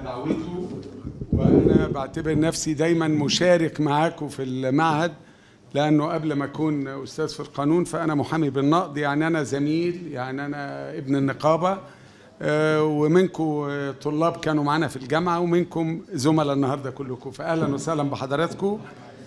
دعوته وانا بعتبر نفسي دايما مشارك معاكم في المعهد لانه قبل ما اكون استاذ في القانون فانا محامي بالنقد يعني انا زميل يعني انا ابن النقابه آه، ومنكم آه، طلاب كانوا معانا في الجامعه ومنكم زملاء النهارده كلكم فاهلا وسهلا بحضراتكم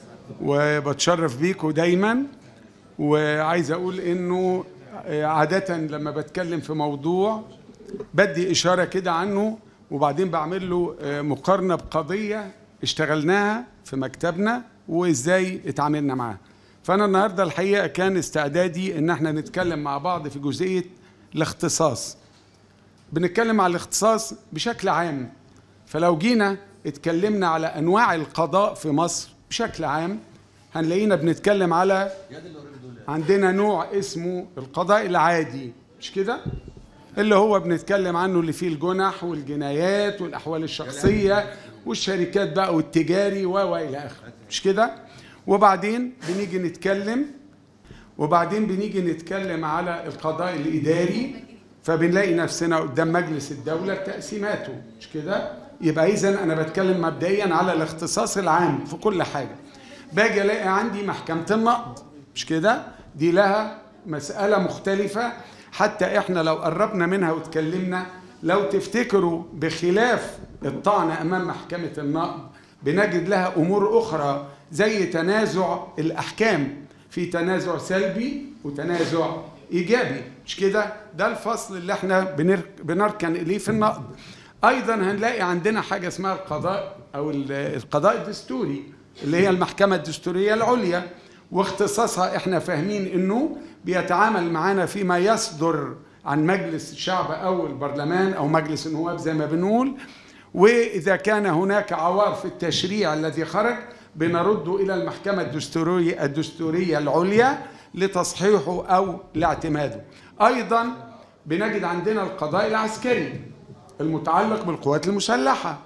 وبتشرف بيكم دايما وعايز اقول انه آه، عاده لما بتكلم في موضوع بدي اشاره كده عنه وبعدين بعمل له آه، مقارنه بقضيه اشتغلناها في مكتبنا وازاي اتعاملنا معاها فانا النهارده الحقيقه كان استعدادي ان احنا نتكلم مع بعض في جزئيه الاختصاص بنتكلم على الاختصاص بشكل عام فلو جينا اتكلمنا على انواع القضاء في مصر بشكل عام هنلاقينا بنتكلم على عندنا نوع اسمه القضاء العادي مش كده اللي هو بنتكلم عنه اللي فيه الجنح والجنايات والاحوال الشخصيه والشركات بقى والتجاري و و الى اخره مش كده وبعدين بنيجي نتكلم وبعدين بنيجي نتكلم على القضاء الاداري فبنلاقي نفسنا قدام مجلس الدوله بتقسيماته مش كده يبقى اذا انا بتكلم مبدئيا على الاختصاص العام في كل حاجه باجي الاقي عندي محكمه النقد مش كده دي لها مساله مختلفه حتى احنا لو قربنا منها واتكلمنا لو تفتكروا بخلاف الطعن امام محكمه النقد بنجد لها امور اخرى زي تنازع الاحكام في تنازع سلبي وتنازع ايجابي مش كده ده الفصل اللي احنا بنر... بنركن اليه في النقد ايضا هنلاقي عندنا حاجه اسمها القضاء او ال- القضاء الدستوري اللي هي المحكمه الدستوريه العليا واختصاصها احنا فاهمين انه بيتعامل معانا فيما يصدر عن مجلس الشعب او البرلمان او مجلس النواب زي ما بنقول واذا كان هناك عوار في التشريع الذي خرج بنرده الى المحكمه الدستوريه الدستوريه العليا لتصحيحه او لاعتماده. ايضا بنجد عندنا القضاء العسكري المتعلق بالقوات المسلحه.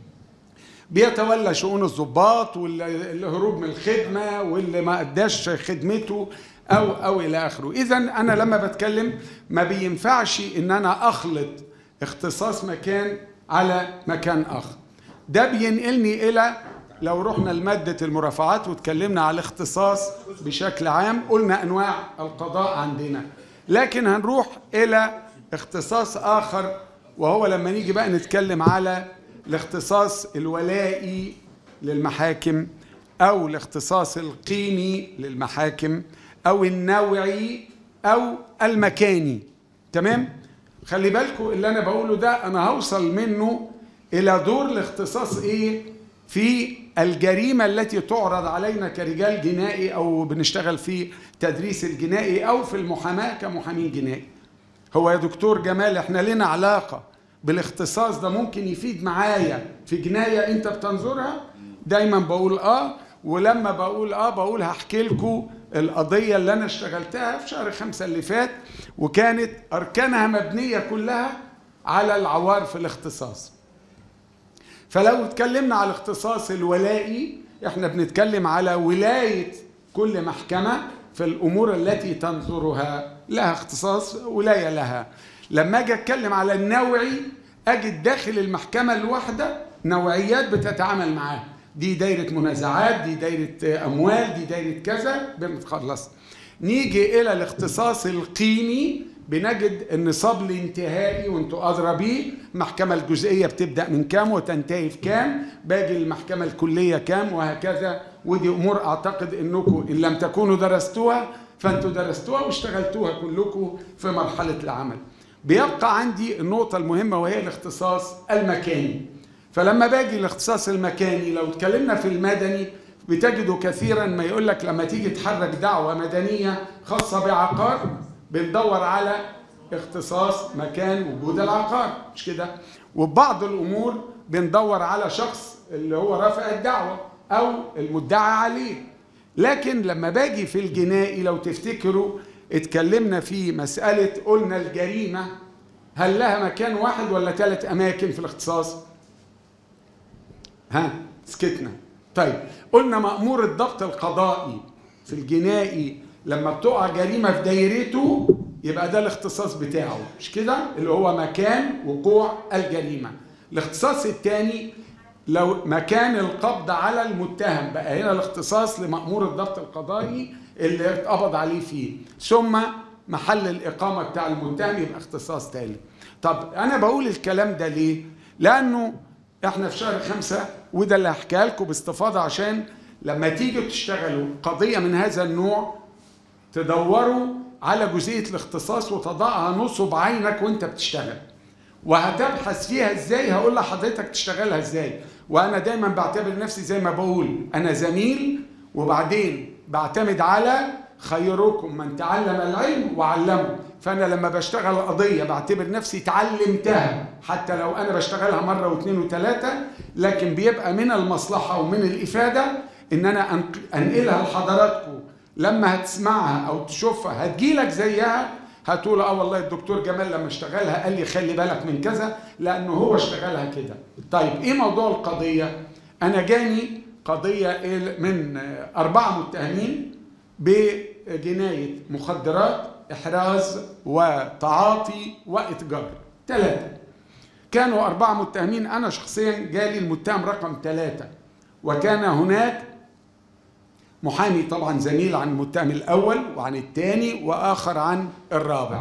بيتولى شؤون الضباط والهروب من الخدمه واللي ما اداش خدمته او او الى اخره اذا انا لما بتكلم ما بينفعش ان انا اخلط اختصاص مكان على مكان اخر ده بينقلني الى لو رحنا لماده المرافعات واتكلمنا على الاختصاص بشكل عام قلنا انواع القضاء عندنا لكن هنروح الى اختصاص اخر وهو لما نيجي بقى نتكلم على الاختصاص الولائي للمحاكم او الاختصاص القيمي للمحاكم او النوعي او المكاني تمام خلي بالكم اللي انا بقوله ده انا هوصل منه الى دور الاختصاص ايه في الجريمه التي تعرض علينا كرجال جنائي او بنشتغل في تدريس الجنائي او في المحاماه كمحامين جنائي هو يا دكتور جمال احنا لنا علاقه بالاختصاص ده ممكن يفيد معايا في جنايه انت بتنظرها دايما بقول اه ولما بقول اه بقول هحكي لكم القضيه اللي انا اشتغلتها في شهر خمسة اللي فات وكانت اركانها مبنيه كلها على العوار في الاختصاص فلو اتكلمنا على الاختصاص الولائي احنا بنتكلم على ولايه كل محكمه في الامور التي تنظرها لها اختصاص ولايه لها لما اجي اتكلم على النوعي اجد داخل المحكمه الواحده نوعيات بتتعامل معاها دي دايره منازعات دي دايره اموال دي دايره كذا بنتخلص نيجي الى الاختصاص القيمي بنجد النصاب الانتهائي وانتوا ادرى بيه المحكمه الجزئيه بتبدا من كام وتنتهي في كام باقي المحكمه الكليه كام وهكذا ودي امور اعتقد انكم ان لم تكونوا درستوها فانتوا درستوها واشتغلتوها كلكم في مرحله العمل بيبقى عندي النقطة المهمة وهي الاختصاص المكاني فلما باجي الاختصاص المكاني لو اتكلمنا في المدني بتجدوا كثيرا ما يقول لك لما تيجي تحرك دعوة مدنية خاصة بعقار بندور على اختصاص مكان وجود العقار مش كده وبعض الامور بندور على شخص اللي هو رافع الدعوة او المدعى عليه لكن لما باجي في الجنائي لو تفتكروا اتكلمنا في مسألة قلنا الجريمة هل لها مكان واحد ولا ثلاث أماكن في الاختصاص؟ ها سكتنا طيب قلنا مأمور الضبط القضائي في الجنائي لما بتقع جريمة في دايرته يبقى ده الاختصاص بتاعه مش كده اللي هو مكان وقوع الجريمة الاختصاص الثاني لو مكان القبض على المتهم بقى هنا الاختصاص لمأمور الضبط القضائي اللي اتقبض عليه فيه ثم محل الإقامة بتاع المتهم يبقى اختصاص تاني طب أنا بقول الكلام ده ليه؟ لأنه احنا في شهر خمسة وده اللي هحكيها لكم باستفاضة عشان لما تيجوا تشتغلوا قضية من هذا النوع تدوروا على جزئية الاختصاص وتضعها نصب عينك وانت بتشتغل وهتبحث فيها ازاي هقول لحضرتك تشتغلها ازاي وانا دايما بعتبر نفسي زي ما بقول انا زميل وبعدين بعتمد على خيركم من تعلم العلم وعلمه فانا لما بشتغل قضيه بعتبر نفسي اتعلمتها حتى لو انا بشتغلها مره واثنين وثلاثه لكن بيبقى من المصلحه ومن الافاده ان انا انقلها لحضراتكم لما هتسمعها او تشوفها هتجيلك زيها هتقول اه والله الدكتور جمال لما اشتغلها قال لي خلي بالك من كذا لانه هو اشتغلها كده طيب ايه موضوع القضيه انا جاني قضيه من اربعه متهمين بجنايه مخدرات احراز وتعاطي واتجار ثلاثه كانوا اربعه متهمين انا شخصيا جالي المتهم رقم ثلاثه وكان هناك محامي طبعا زميل عن المتهم الأول وعن الثاني وآخر عن الرابع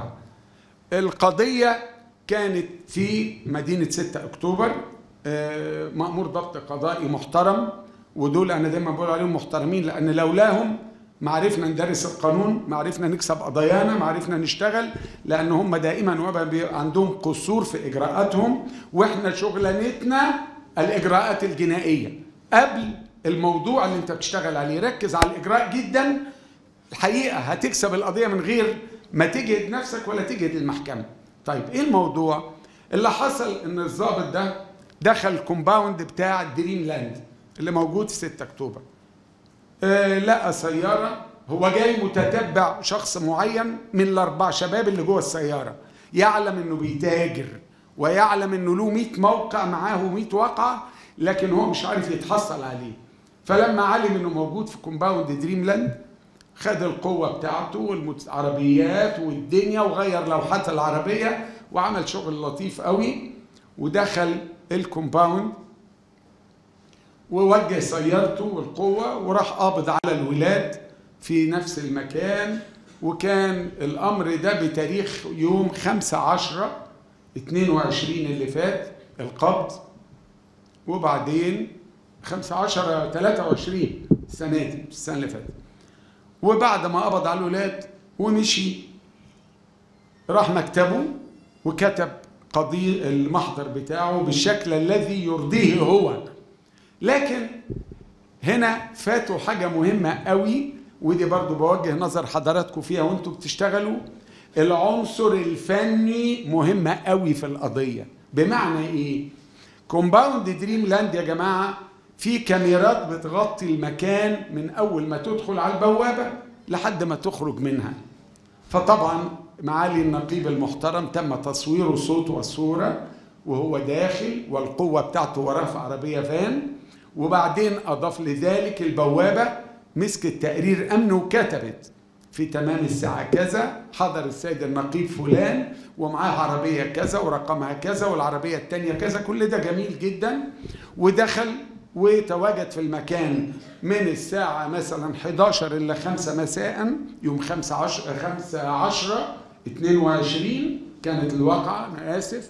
القضية كانت في مدينة 6 أكتوبر مأمور ضبط قضائي محترم ودول أنا دايما بقول عليهم محترمين لأن لولاهم ما عرفنا ندرس القانون ما عرفنا نكسب قضايانا ما عرفنا نشتغل لأن هم دائما وابدا عندهم قصور في إجراءاتهم وإحنا شغلانتنا الإجراءات الجنائية قبل الموضوع اللي انت بتشتغل عليه ركز على الاجراء جدا الحقيقه هتكسب القضيه من غير ما تجهد نفسك ولا تجهد المحكمه طيب ايه الموضوع اللي حصل ان الضابط ده دخل الكومباوند بتاع دريم لاند اللي موجود في 6 اكتوبر آه لقى سياره هو جاي متتبع شخص معين من الاربع شباب اللي جوه السياره يعلم انه بيتاجر ويعلم انه له 100 موقع معاه 100 واقعه لكن هو مش عارف يتحصل عليه فلما علم انه موجود في كومباوند دريم لاند خد القوة بتاعته والعربيات والدنيا وغير لوحات العربية وعمل شغل لطيف قوي ودخل الكومباوند ووجه سيارته والقوة وراح قابض على الولاد في نفس المكان وكان الأمر ده بتاريخ يوم 5 10 22 اللي فات القبض وبعدين 15 23 السنة دي السنة اللي فاتت وبعد ما قبض على الولاد ومشي راح مكتبه وكتب قضية المحضر بتاعه بالشكل الذي يرضيه هو لكن هنا فاتوا حاجة مهمة قوي ودي برضو بوجه نظر حضراتكم فيها وانتم بتشتغلوا العنصر الفني مهم قوي في القضية بمعنى ايه كومباوند دريم لاند يا جماعة في كاميرات بتغطي المكان من أول ما تدخل على البوابة لحد ما تخرج منها فطبعا معالي النقيب المحترم تم تصوير الصوت والصورة وهو داخل والقوة بتاعته وراه في عربية فان وبعدين أضاف لذلك البوابة مسكت تقرير أمن وكتبت في تمام الساعة كذا حضر السيد النقيب فلان ومعاه عربية كذا ورقمها كذا والعربية التانية كذا كل ده جميل جدا ودخل وتواجد في المكان من الساعة مثلا 11 إلى 5 مساء يوم 5 10 5 10 22 كانت الواقعة أنا آسف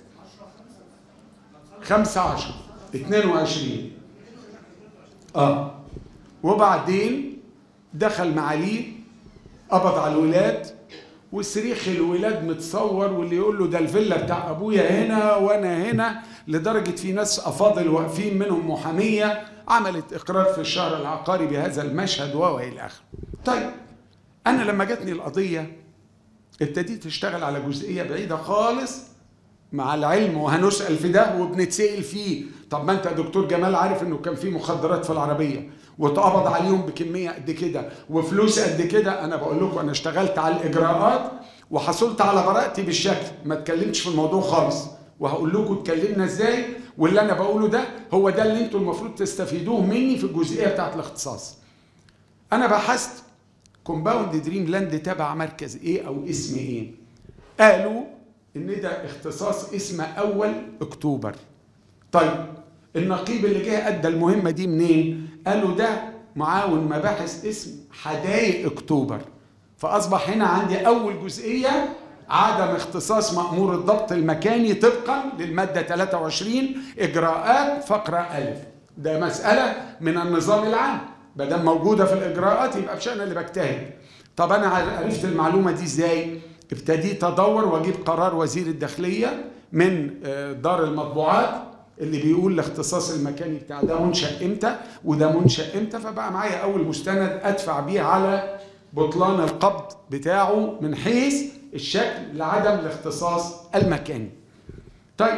5 10 22 اه وبعدين دخل معاليه قبض على الولاد وصريخ الولاد متصور واللي يقول له ده الفيلا بتاع ابويا هنا وانا هنا لدرجه في ناس افاضل واقفين منهم محاميه عملت اقرار في الشهر العقاري بهذا المشهد والى اخره. طيب انا لما جاتني القضيه ابتديت اشتغل على جزئيه بعيده خالص مع العلم وهنسال في ده وبنتسال فيه طب ما انت يا دكتور جمال عارف انه كان في مخدرات في العربيه واتقبض عليهم بكميه قد كده وفلوس قد كده انا بقول لكم انا اشتغلت على الاجراءات وحصلت على براءتي بالشكل ما اتكلمتش في الموضوع خالص وهقول لكم اتكلمنا ازاي واللي انا بقوله ده هو ده اللي انتم المفروض تستفيدوه مني في الجزئيه بتاعت الاختصاص انا بحثت كومباوند دريم لاند تبع مركز ايه او اسم ايه قالوا ان ده اختصاص اسم اول اكتوبر طيب النقيب اللي جه ادى المهمه دي منين قالوا ده معاون مباحث اسم حدائق اكتوبر فاصبح هنا عندي اول جزئيه عدم اختصاص مأمور الضبط المكاني طبقا للمادة 23 إجراءات فقرة ألف ده مسألة من النظام العام بدل موجودة في الإجراءات يبقى مش أنا اللي بجتهد طب أنا عرفت المعلومة دي إزاي؟ ابتديت أدور وأجيب قرار وزير الداخلية من دار المطبوعات اللي بيقول الاختصاص المكاني بتاع ده منشأ امتى وده منشأ امتى فبقى معايا أول مستند أدفع بيه على بطلان القبض بتاعه من حيث الشكل لعدم الاختصاص المكاني طيب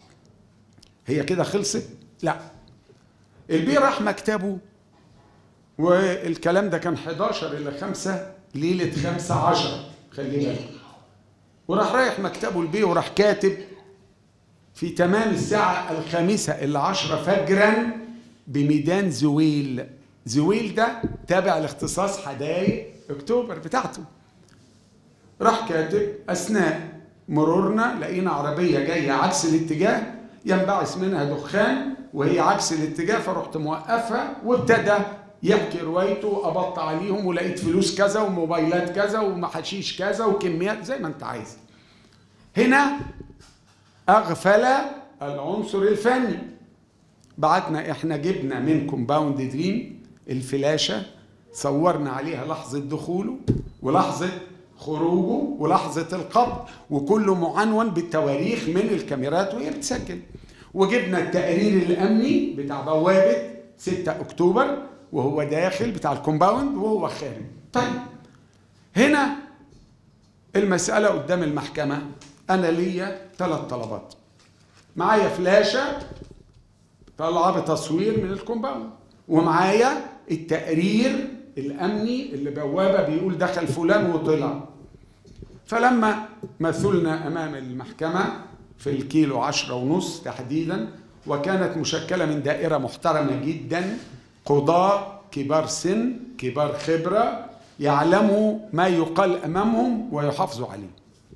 هي كده خلصت لا البي راح مكتبه والكلام ده كان 11 إلى 5 ليلة 15 خلي بالك وراح رايح مكتبه البي وراح كاتب في تمام الساعة الخامسة إلى 10 فجرا بميدان زويل زويل ده تابع لاختصاص حدائق اكتوبر بتاعته راح كاتب اثناء مرورنا لقينا عربيه جايه عكس الاتجاه ينبعث منها دخان وهي عكس الاتجاه فرحت موقفها وابتدى يحكي روايته ابط عليهم ولقيت فلوس كذا وموبايلات كذا ومحاشيش كذا وكميات زي ما انت عايز هنا اغفل العنصر الفني بعتنا احنا جبنا من كومباوند دريم الفلاشه صورنا عليها لحظه دخوله ولحظه خروجه ولحظة القبض وكله معنون بالتواريخ من الكاميرات وهي بتسجل وجبنا التقرير الأمني بتاع بوابة 6 أكتوبر وهو داخل بتاع الكومباوند وهو خارج طيب هنا المسألة قدام المحكمة أنا ليا ثلاث طلبات معايا فلاشة طالعة بتصوير من الكومباوند ومعايا التقرير الامني اللي بوابه بيقول دخل فلان وطلع فلما مثلنا امام المحكمه في الكيلو عشرة ونص تحديدا وكانت مشكله من دائره محترمه جدا قضاة كبار سن كبار خبره يعلموا ما يقال امامهم ويحافظوا عليه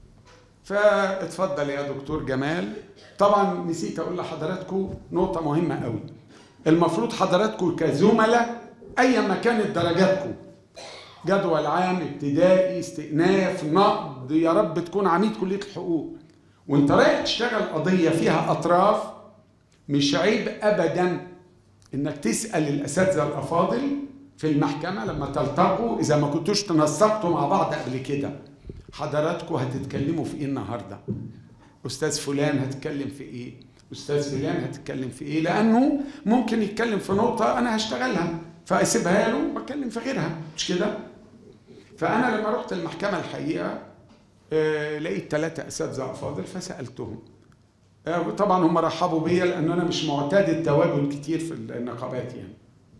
فاتفضل يا دكتور جمال طبعا نسيت اقول لحضراتكم نقطه مهمه قوي المفروض حضراتكم كزملاء ايا ما كانت درجاتكم جدول عام ابتدائي استئناف نقد يا رب تكون عميد كليه الحقوق وانت رايح تشتغل قضيه فيها اطراف مش عيب ابدا انك تسال الاساتذه الافاضل في المحكمه لما تلتقوا اذا ما كنتوش تنسقتوا مع بعض قبل كده حضراتكم هتتكلموا في ايه النهارده استاذ فلان هتتكلم في ايه استاذ فلان هتتكلم في ايه لانه ممكن يتكلم في نقطه انا هشتغلها فاسيبها له واتكلم في غيرها مش كده فانا لما رحت المحكمه الحقيقه آه لقيت ثلاثه اساتذه افاضل فسالتهم آه طبعا هم رحبوا بيا لان انا مش معتاد التواجد كتير في النقابات يعني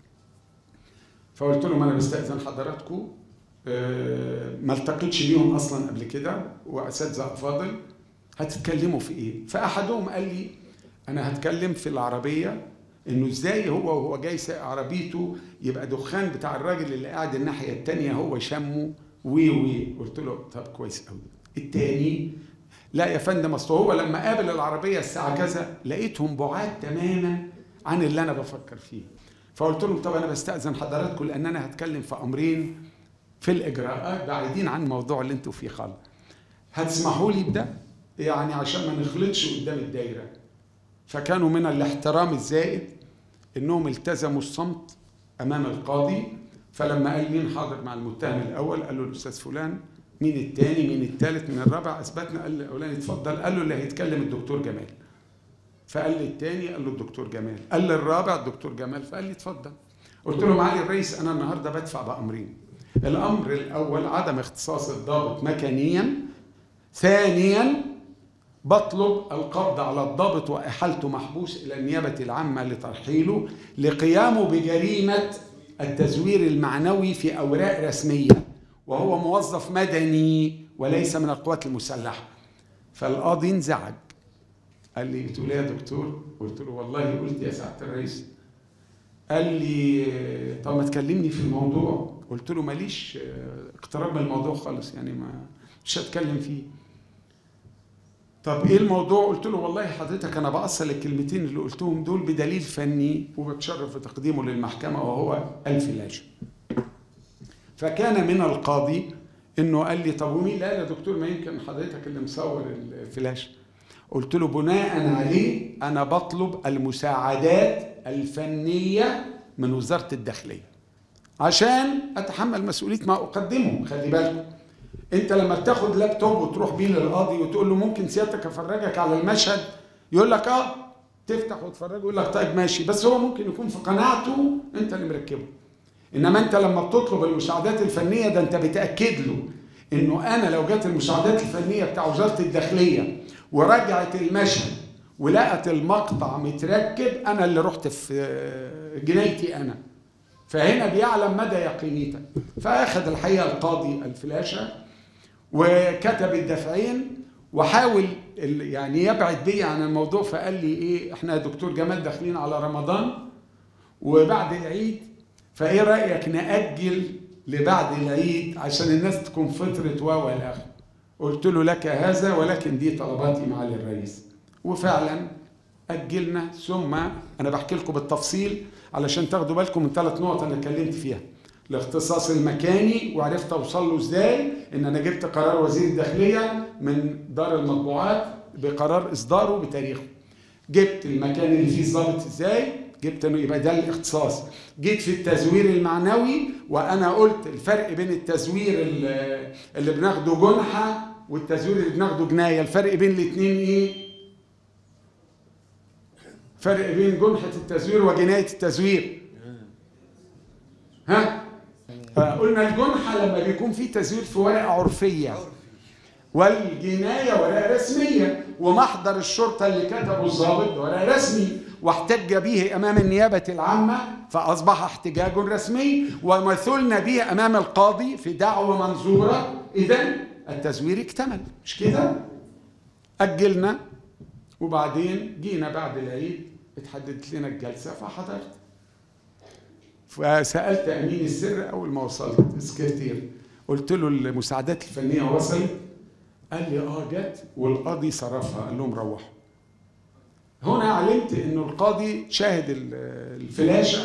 فقلت لهم انا بستاذن حضراتكم آه ما التقيتش بيهم اصلا قبل كده واساتذه افاضل هتتكلموا في ايه فاحدهم قال لي انا هتكلم في العربيه انه ازاي هو وهو جاي سايق عربيته يبقى دخان بتاع الراجل اللي قاعد الناحيه الثانيه هو شمه وي وي قلت له طب كويس قوي التاني لا يا فندم اصل هو لما قابل العربيه الساعه كذا لقيتهم بعاد تماما عن اللي انا بفكر فيه فقلت لهم طب انا بستاذن حضراتكم لان انا هتكلم في امرين في الاجراءات بعيدين عن الموضوع اللي انتوا فيه خالص هتسمحوا لي بده يعني عشان ما نخلطش قدام الدايره فكانوا من الاحترام الزائد انهم التزموا الصمت امام القاضي فلما قال مين حاضر مع المتهم الاول قال له الاستاذ فلان مين الثاني مين الثالث من الرابع اثبتنا قال الاولاني اتفضل قال له اللي هيتكلم الدكتور جمال فقال لي الثاني قال له الدكتور جمال قال لي الرابع الدكتور جمال فقال لي اتفضل قلت له معالي الرئيس انا النهارده بدفع بامرين الامر الاول عدم اختصاص الضابط مكانيا ثانيا بطلب القبض على الضابط واحالته محبوس الى النيابه العامه لترحيله لقيامه بجريمه التزوير المعنوي في اوراق رسميه وهو موظف مدني وليس من القوات المسلحه فالقاضي انزعج قال لي قلت له يا دكتور قلت له والله قلت يا سعاده الرئيس قال لي طب ما تكلمني في الموضوع قلت له ماليش اقتراب من الموضوع خالص يعني ما مش هتكلم فيه طب ايه الموضوع قلت له والله حضرتك انا باصل الكلمتين اللي قلتهم دول بدليل فني وبتشرف بتقديمه للمحكمه وهو الفلاش فكان من القاضي انه قال لي طب ومين قال يا دكتور ما يمكن حضرتك اللي مصور الفلاش قلت له بناء عليه انا بطلب المساعدات الفنيه من وزاره الداخليه عشان اتحمل مسؤوليه ما اقدمه خلي بالكم انت لما بتاخد لابتوب وتروح بيه للقاضي وتقول له ممكن سيادتك افرجك على المشهد يقول لك اه تفتح وتفرجه يقول لك طيب ماشي بس هو ممكن يكون في قناعته انت اللي مركبه انما انت لما بتطلب المساعدات الفنيه ده انت بتاكد له انه انا لو جت المساعدات الفنيه بتاع وزاره الداخليه ورجعت المشهد ولقت المقطع متركب انا اللي رحت في جنايتي انا فهنا بيعلم مدى يقينيتك فاخذ الحقيقه القاضي الفلاشه وكتب الدفعين وحاول يعني يبعد بي عن الموضوع فقال لي ايه احنا يا دكتور جمال داخلين على رمضان وبعد العيد فايه رايك ناجل لبعد العيد عشان الناس تكون فطرت و والى قلت له لك هذا ولكن دي طلباتي معالي الرئيس وفعلا اجلنا ثم انا بحكي لكم بالتفصيل علشان تاخدوا بالكم من ثلاث نقط انا اتكلمت فيها الاختصاص المكاني وعرفت اوصل له ازاي ان انا جبت قرار وزير الداخليه من دار المطبوعات بقرار اصداره بتاريخه جبت المكان اللي فيه الضابط ازاي جبت انه يبقى ده الاختصاص جيت في التزوير المعنوي وانا قلت الفرق بين التزوير اللي بناخده جنحه والتزوير اللي بناخده جنايه الفرق بين الاثنين ايه فرق بين جنحه التزوير وجنايه التزوير ها قلنا الجنحه لما بيكون في تزوير في ورقه عرفيه والجنايه ورقه رسميه ومحضر الشرطه اللي كتبه الضابط ورقه رسمي واحتج به امام النيابه العامه فاصبح احتجاج رسمي ومثلنا به امام القاضي في دعوه منظوره اذا التزوير اكتمل مش كده اجلنا وبعدين جينا بعد العيد اتحددت لنا الجلسه فحضرت فسالت امين السر اول ما وصلت السكرتير قلت له المساعدات الفنيه وصلت قال لي اه جت والقاضي صرفها قال لهم روحوا هنا علمت انه القاضي شاهد الفلاشه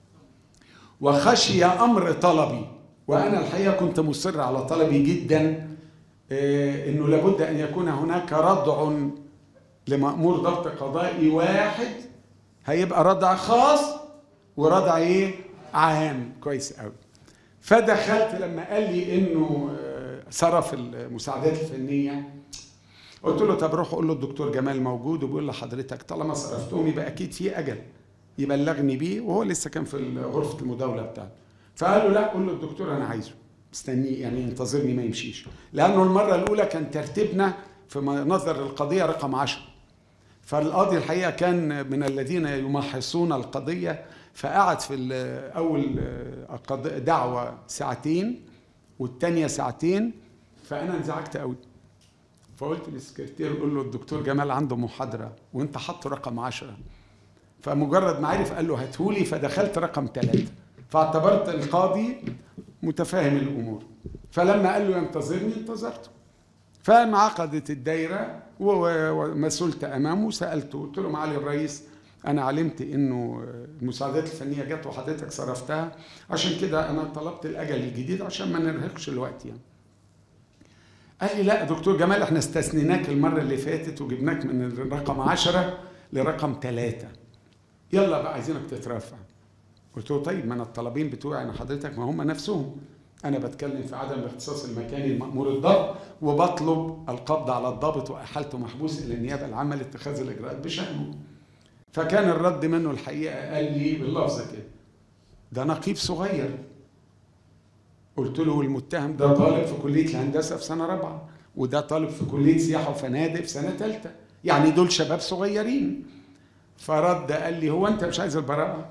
وخشي امر طلبي وانا الحقيقه كنت مصر على طلبي جدا انه لابد ان يكون هناك ردع لمأمور ضبط قضائي واحد هيبقى ردع خاص وردع ايه عام كويس قوي فدخلت لما قال لي انه صرف المساعدات الفنيه قلت له طب روح قول له الدكتور جمال موجود وبيقول لحضرتك طالما صرفتهم يبقى اكيد في اجل يبلغني بيه وهو لسه كان في غرفه المداوله بتاعته فقال له لا قول له الدكتور انا عايزه مستنيه يعني ينتظرني ما يمشيش لانه المره الاولى كان ترتيبنا في نظر القضيه رقم 10 فالقاضي الحقيقه كان من الذين يمحصون القضيه فقعد في اول دعوه ساعتين والثانيه ساعتين فانا انزعجت قوي فقلت للسكرتير قول له الدكتور جمال عنده محاضره وانت حاطه رقم عشرة فمجرد ما عرف قال له هاتهولي فدخلت رقم ثلاثة فاعتبرت القاضي متفاهم الامور فلما قال له ينتظرني انتظرته فانعقدت الدايره ومسؤولت امامه سالته قلت له معالي الرئيس انا علمت انه المساعدات الفنيه جت وحضرتك صرفتها عشان كده انا طلبت الاجل الجديد عشان ما نرهقش الوقت يعني قال لي لا دكتور جمال احنا استثنيناك المرة اللي فاتت وجبناك من الرقم عشرة لرقم ثلاثة يلا بقى عايزينك تترفع قلت له طيب ما انا الطلبين بتوعي انا حضرتك ما هم نفسهم انا بتكلم في عدم الاختصاص المكاني المأمور الضبط وبطلب القبض على الضابط واحالته محبوس الى النيابه العامه لاتخاذ الاجراءات بشانه فكان الرد منه الحقيقه قال لي باللفظ كده ده نقيب صغير قلت له المتهم ده طالب في كليه الهندسه في سنه رابعه وده طالب في كليه سياحه وفنادق في سنه ثالثه يعني دول شباب صغيرين فرد قال لي هو انت مش عايز البراءه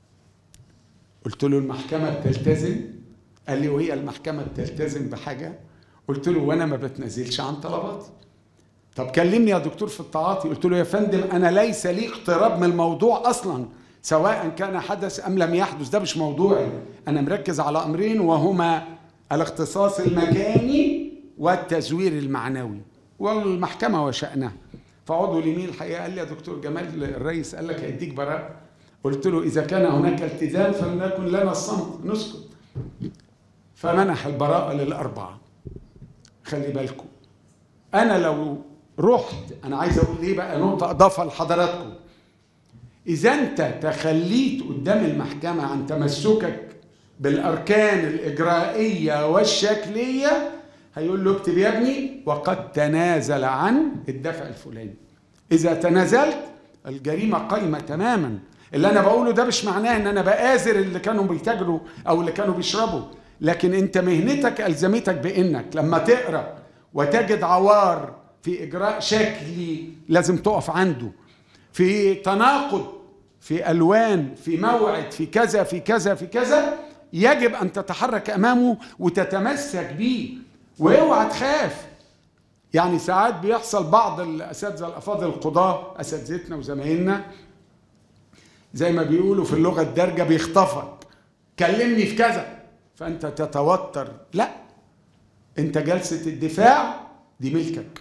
قلت له المحكمه بتلتزم قال لي وهي المحكمه بتلتزم بحاجه قلت له وانا ما بتنازلش عن طلباتي طب كلمني يا دكتور في التعاطي قلت له يا فندم انا ليس لي اقتراب من الموضوع اصلا سواء كان حدث ام لم يحدث ده مش موضوعي انا مركز على امرين وهما الاختصاص المكاني والتزوير المعنوي والمحكمه وشانها فعضو اليمين الحقيقه قال لي يا دكتور جمال الرئيس قال لك هيديك براءه قلت له اذا كان هناك التزام فلنكن لنا الصمت نسكت فمنح البراءه للاربعه خلي بالكم انا لو رحت انا عايز اقول ايه بقى نقطه اضافه لحضراتكم اذا انت تخليت قدام المحكمه عن تمسكك بالاركان الاجرائيه والشكليه هيقول له اكتب يا ابني وقد تنازل عن الدفع الفلاني اذا تنازلت الجريمه قايمه تماما اللي انا بقوله ده مش معناه ان انا بآزر اللي كانوا بيتاجروا او اللي كانوا بيشربوا لكن انت مهنتك الزمتك بانك لما تقرا وتجد عوار في اجراء شكلي لازم تقف عنده في تناقض في الوان في موعد في كذا في كذا في كذا يجب ان تتحرك امامه وتتمسك بيه واوعى تخاف يعني ساعات بيحصل بعض الاساتذه الافاضل القضاه اساتذتنا وزمايلنا زي ما بيقولوا في اللغه الدارجه بيخطفك كلمني في كذا فانت تتوتر لا انت جلسه الدفاع دي ملكك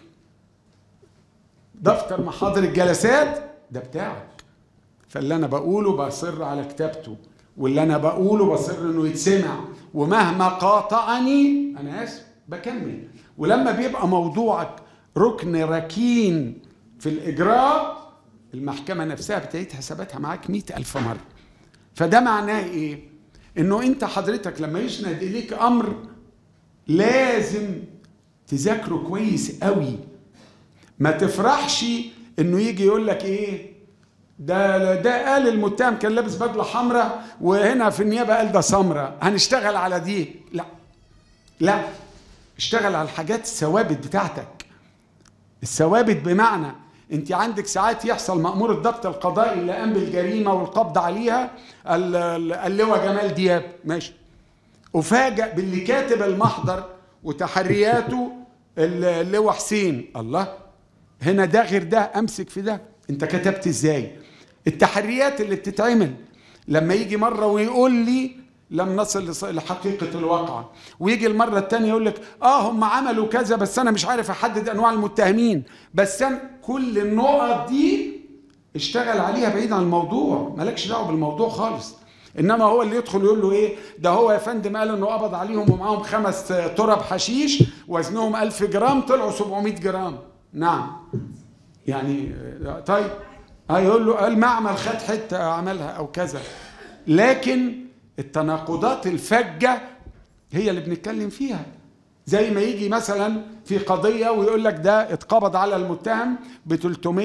دفتر محاضر الجلسات ده بتاعك فاللي انا بقوله بصر على كتابته واللي انا بقوله بصر انه يتسمع ومهما قاطعني انا اسف بكمل ولما بيبقى موضوعك ركن ركين في الاجراء المحكمة نفسها بتعيد حساباتها معاك مئة ألف مرة فده معناه إيه؟ إنه أنت حضرتك لما يسند إليك أمر لازم تذاكره كويس قوي ما تفرحش إنه يجي يقول لك إيه ده ده قال المتهم كان لابس بدله حمراء وهنا في النيابه قال ده سمراء هنشتغل على دي لا لا اشتغل على الحاجات الثوابت بتاعتك الثوابت بمعنى انت عندك ساعات يحصل مأمور الضبط القضائي اللي قام بالجريمة والقبض عليها اللواء جمال دياب ماشي أفاجأ باللي كاتب المحضر وتحرياته اللواء حسين الله هنا ده غير ده أمسك في ده انت كتبت ازاي التحريات اللي بتتعمل لما يجي مرة ويقول لي لم نصل لحقيقة الواقعة ويجي المرة الثانية يقول لك اه هم عملوا كذا بس انا مش عارف احدد انواع المتهمين بس أنا كل النقط دي اشتغل عليها بعيد عن الموضوع مالكش دعوة بالموضوع خالص انما هو اللي يدخل يقول له ايه ده هو يا فندم قال انه قبض عليهم ومعاهم خمس ترب حشيش وزنهم ألف جرام طلعوا 700 جرام نعم يعني طيب هيقول له المعمل خد حته عملها او كذا لكن التناقضات الفجة هي اللي بنتكلم فيها زي ما يجي مثلا في قضية ويقول لك ده اتقبض على المتهم ب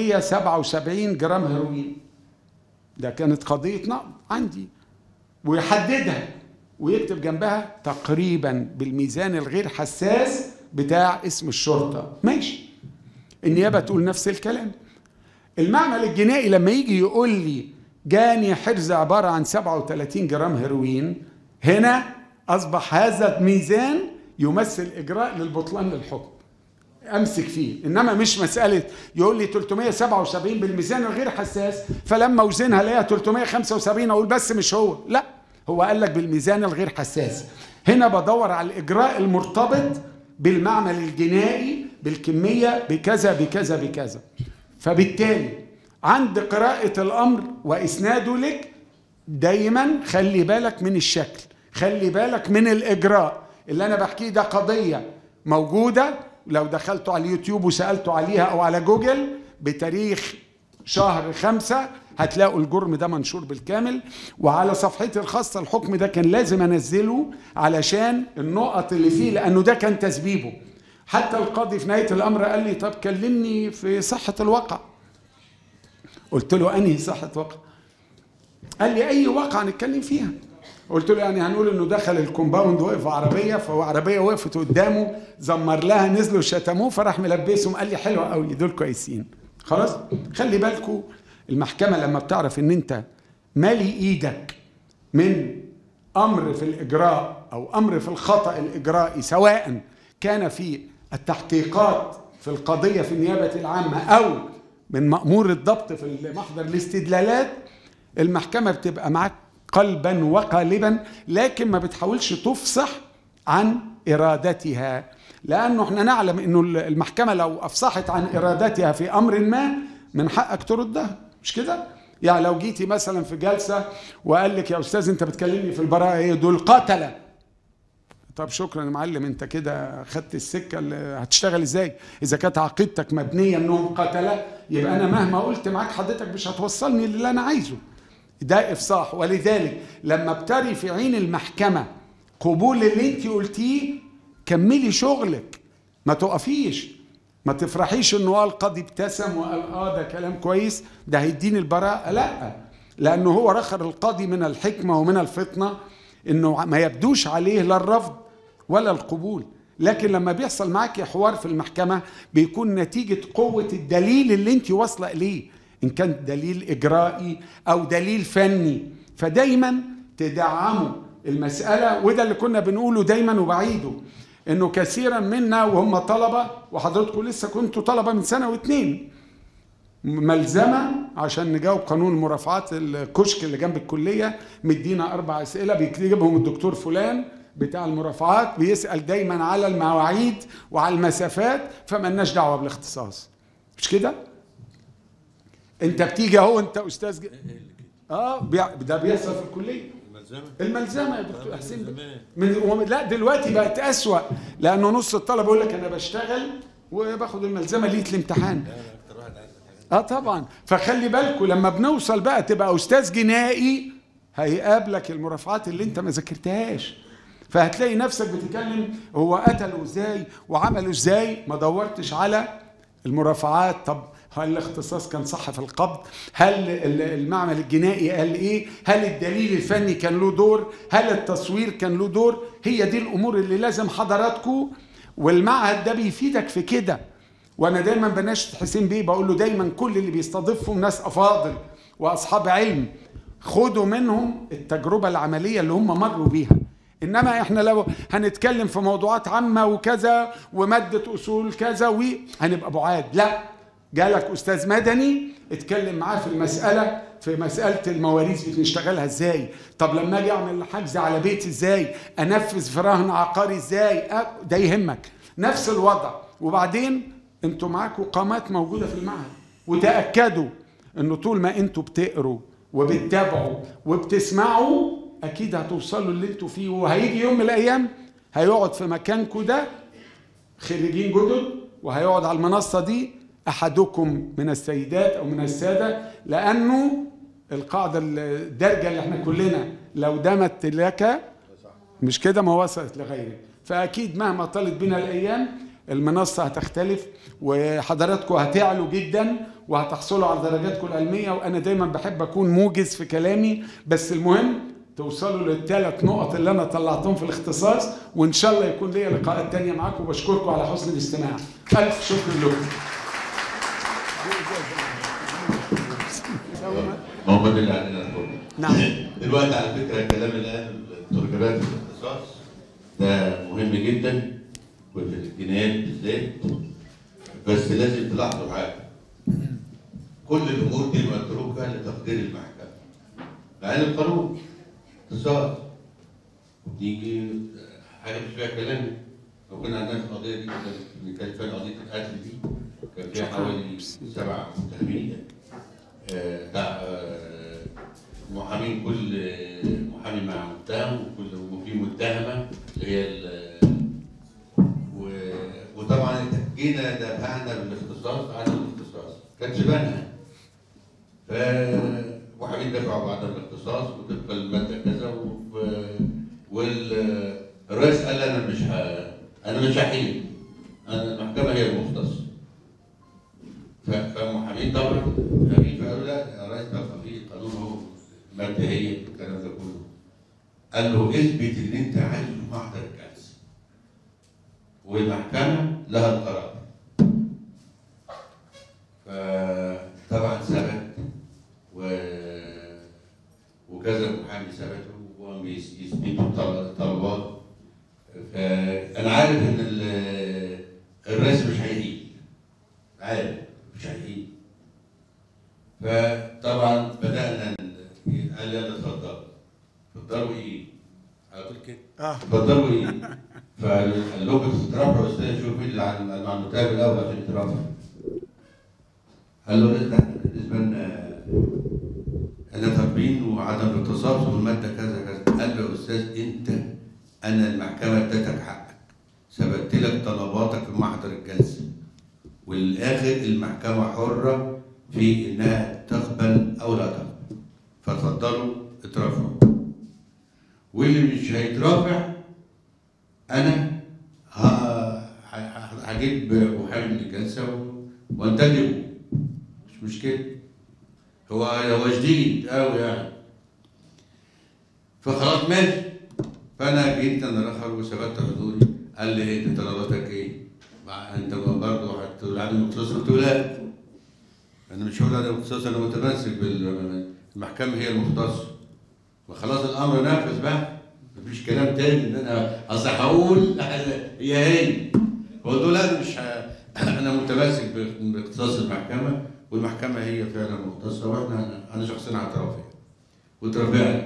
377 جرام هيروين ده كانت قضية نقض عندي ويحددها ويكتب جنبها تقريبا بالميزان الغير حساس بتاع اسم الشرطة ماشي النيابة تقول نفس الكلام المعمل الجنائي لما يجي يقول لي جاني حرز عبارة عن 37 جرام هيروين هنا أصبح هذا الميزان يمثل إجراء للبطلان للحكم امسك فيه انما مش مساله يقول لي 377 بالميزان الغير حساس فلما اوزنها الاقيها 375 اقول بس مش هو لا هو قال لك بالميزان الغير حساس هنا بدور على الاجراء المرتبط بالمعمل الجنائي بالكميه بكذا بكذا بكذا فبالتالي عند قراءة الأمر وإسناده لك دايما خلي بالك من الشكل خلي بالك من الإجراء اللي أنا بحكيه ده قضية موجودة لو دخلتوا على اليوتيوب وسألتوا عليها أو على جوجل بتاريخ شهر خمسة هتلاقوا الجرم ده منشور بالكامل وعلى صفحتي الخاصة الحكم ده كان لازم أنزله علشان النقط اللي فيه لأنه ده كان تسبيبه حتى القاضي في نهاية الأمر قال لي طب كلمني في صحة الواقع قلت له انهي صحه وقع قال لي اي واقعه نتكلم فيها قلت له يعني هنقول انه دخل الكومباوند وقف عربيه فهو عربيه وقفت قدامه زمر لها نزلوا شتموه فراح ملبسهم قال لي حلوه قوي دول كويسين خلاص خلي بالكم المحكمه لما بتعرف ان انت مالي ايدك من امر في الاجراء او امر في الخطا الاجرائي سواء كان في التحقيقات في القضيه في النيابه العامه او من مأمور الضبط في محضر الاستدلالات المحكمة بتبقى معاك قلبا وقالبا لكن ما بتحاولش تفصح عن ارادتها لانه احنا نعلم انه المحكمه لو افصحت عن ارادتها في امر ما من حقك تردها مش كده يعني لو جيتي مثلا في جلسه وقال لك يا استاذ انت بتكلمني في البراءه ايه دول قتله طب شكرا يا معلم انت كده خدت السكه اللي هتشتغل ازاي اذا كانت عقيدتك مبنيه انهم قتله يبقى انا مهما قلت معاك حضرتك مش هتوصلني للي انا عايزه ده افصاح ولذلك لما بتري في عين المحكمه قبول اللي انت قلتيه كملي شغلك ما تقفيش ما تفرحيش انه قال القاضي ابتسم وقال اه ده كلام كويس ده هيديني البراءه لا لانه هو رخر القاضي من الحكمه ومن الفطنه انه ما يبدوش عليه لا الرفض ولا القبول لكن لما بيحصل معاك حوار في المحكمه بيكون نتيجه قوه الدليل اللي انت واصله اليه ان كان دليل اجرائي او دليل فني فدايما تدعموا المساله وده اللي كنا بنقوله دايما وبعيده انه كثيرا منا وهم طلبه وحضراتكم لسه كنتوا طلبه من سنه واتنين ملزمه عشان نجاوب قانون المرافعات الكشك اللي جنب الكليه مدينا اربع اسئله بيكتبهم الدكتور فلان بتاع المرافعات بيسال دايما على المواعيد وعلى المسافات فمالناش دعوه بالاختصاص مش كده انت بتيجي اهو انت استاذ ج... اه بيع... ده بيحصل في الكليه الملزمة الملزمه يا دكتور حسين زمان. من وم- لا دلوقتي بقت اسوأ لانه نص الطلبه يقول لك انا بشتغل وباخد الملزمه ليله الامتحان لا لا اكتر واحد عايز الحاجات اه طبعا فخلي بالكوا لما بنوصل بقى تبقى استاذ جنائي هيقابلك المرافعات اللي انت ما ذاكرتهاش فهتلاقي نفسك بتتكلم هو قتله ازاي وعمله ازاي ما دورتش على المرافعات طب هل الاختصاص كان صح في القبض هل ال- المعمل الجنائي قال ايه هل الدليل الفني كان له دور هل التصوير كان له دور هي دي الامور اللي لازم حضراتكم والمعهد ده بيفيدك في كده وانا دايما بناشد حسين بيه بقول له دايما كل اللي بيستضيفهم ناس افاضل واصحاب علم خدوا منهم التجربه العمليه اللي هم مروا بيها انما احنا لو هنتكلم في موضوعات عامه وكذا وماده اصول كذا وهنبقى بعاد لا جالك استاذ مدني اتكلم معاه في المساله في مساله المواريث بنشتغلها ازاي طب لما اجي اعمل حجز على بيت ازاي انفذ في رهن عقاري ازاي أ- ده يهمك نفس الوضع وبعدين انتوا معاكم قامات موجوده في المعهد وتاكدوا انه طول ما انتوا بتقروا وبتتابعوا وبتسمعوا اكيد هتوصلوا اللي انتوا فيه وهيجي يوم من الايام هيقعد في مكانكم ده خريجين جدد وهيقعد على المنصة دي أحدكم من السيدات أو من السادة لأنه القاعدة الدارجة اللي احنا كلنا لو دامت لك مش كده ما وصلت لغيرك فأكيد مهما طالت بنا الأيام المنصة هتختلف وحضراتكم هتعلوا جدا وهتحصلوا على درجاتكم العلمية وأنا دايما بحب أكون موجز في كلامي بس المهم توصلوا للثلاث نقط اللي أنا طلعتهم في الاختصاص وإن شاء الله يكون ليا لقاءات تانية معاكم وبشكركم على حسن الاستماع ألف شكر لكم محمد اللي علينا الكل نعم. دلوقتي على فكره الكلام اللي قاله الترجمات في الاختصاص ده مهم جدا وفي الجنايات بالذات بس لازم تلاحظوا حاجه كل الامور دي متروكه لتقدير المحكمه مع ان القانون اختصاص وبتيجي حاجه مش فيها كلام لو كنا عندنا في القضيه دي كنا كان فيها قضيه القتل دي كان فيها حوالي سبع متهمين آه، ده آه، محامين كل آه، محامي مع متهم وكل وفي متهمه اللي هي ال- و- وطبعا جينا دفعنا بالاختصاص عدم الاختصاص كانش بانها فمحامين دفعوا بعدم الاختصاص وطبقا الماده كذا والرئيس قال انا مش ه... انا مش هحيل انا المحكمه هي المختصه ف- فالمحامين طبعا فاهمين فقالوا لا يا ريس طب في قانون اهو ماده هي الكلام ده كله قال له اثبت اللي انت عايزه محضر الجلسه والمحكمه لها القرار فطبعا ثبت و وكذا محامي ثبتوا وهم يس- يثبتوا طل- طلبات فانا عارف ان ال- الرئيس مش هيهيل عارف مش هيهيل فطبعا بدانا ن- قال يلا اتفضلوا اتفضلوا ايه؟ على طول كده اه اتفضلوا ايه؟ فقال لهم بتترفع يا استاذ شوف مين اللي عن- مع المتابع الاول عشان يترفع. قال له ده احنا بالنسبه لنا احنا طالبين وعدم الاغتصاب والماده كذا كذا قال له يا استاذ انت انا المحكمه ادتك حقك ثبت لك طلباتك في محضر الجلسه والاخر المحكمه حره في انها تقبل او لا تقبل فتفضلوا اترفعوا واللي مش هيترافع انا ه- ه- هجيب محامي للجلسه و- وانتدبه مش مشكله هو هو جديد قوي يعني فخلاص ماشي فانا جيت انا رخر وثبت حضوري قال لي إيه، انت طلباتك ايه؟ مع- انت برضه هتقول عدم اختصاص قلت له لا انا مش هقول عدم اختصاص انا متمسك بالمحكمه هي المختصه وخلاص الامر نافذ بقى مفيش كلام تاني ان انا اصل هقول هي هي فقلت له لا أنا مش ه... انا متمسك ب- باختصاص المحكمه والمحكمه هي فعلا مختصه واحنا انا شخصيا اعتراف فيها واترفعنا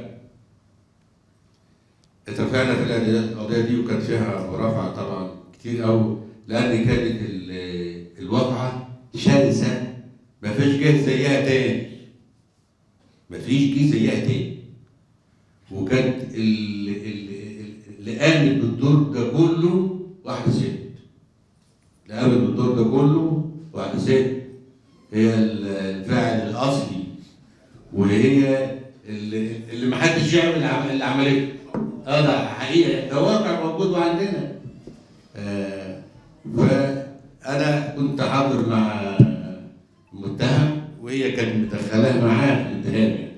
اترفعنا في القضية- القضيه دي وكان فيها مرافعه طبعا كتير قوي لان كانت ال- الواقعه شرسه ما فيش جه زيها تاني ما فيش جه زيها تاني وكانت ال- ال- ال- اللي قامت بالدور ده كله واحده ست اللي قامت بالدور ده كله واحده ست هي ال- الفاعل الاصلي وهي اللي, اللي ما حدش يعمل العم- اللي عملته اه ده حقيقه ده واقع موجود عندنا آه فانا كنت حاضر مع المتهم وهي كانت مدخلاه معاه في الاتهام يعني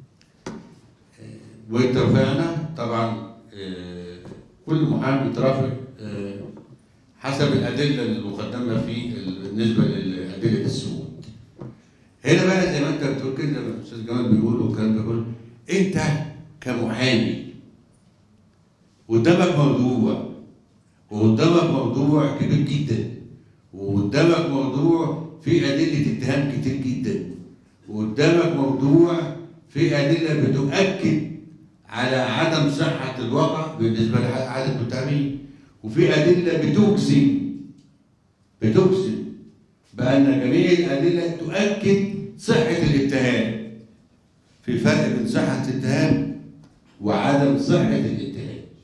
واترفعنا طبعا آه، كل محامي اترافع آه، حسب الادله المقدمه في ال- بالنسبه لادله السود. هنا بقى زي ما انت بتقول كده الاستاذ جمال بيقول والكلام ده كله انت كمحامي قدامك موضوع وقدامك موضوع كبير جدا وقدامك موضوع فيه ادله اتهام كتير جدا وقدامك موضوع فيه ادله بتؤكد على عدم صحه الواقع بالنسبه لعدد المتهمين وفي ادله بتجزم بتجزم بان جميع الادله تؤكد صحه الاتهام في فرق بين صحه الاتهام وعدم صحه الاتهام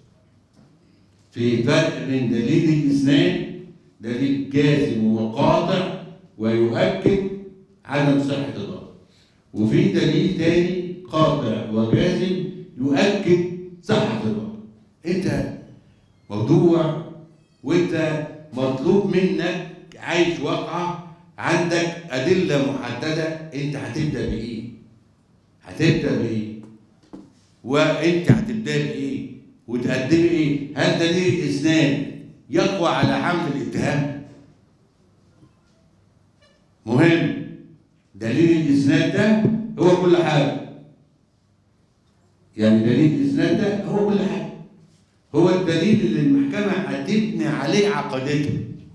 في فرق بين دليل الاسناد دليل جازم وقاطع ويؤكد عدم صحه الواقع وفي دليل تاني قاطع وجازم يؤكد صحه الواقع انت موضوع وانت مطلوب منك عايش واقعة عندك أدلة محددة انت هتبدأ بإيه؟ هتبدأ بإيه؟ وانت هتبدأ بإيه؟ وتقدمي إيه؟ هل دليل الإسناد يقوى على حمل الاتهام؟ مهم دليل الإسناد ده هو كل حاجة يعني دليل الإسناد ده هو كل حاجة هو الدليل اللي المحكمة هتبني عليه عقيدتها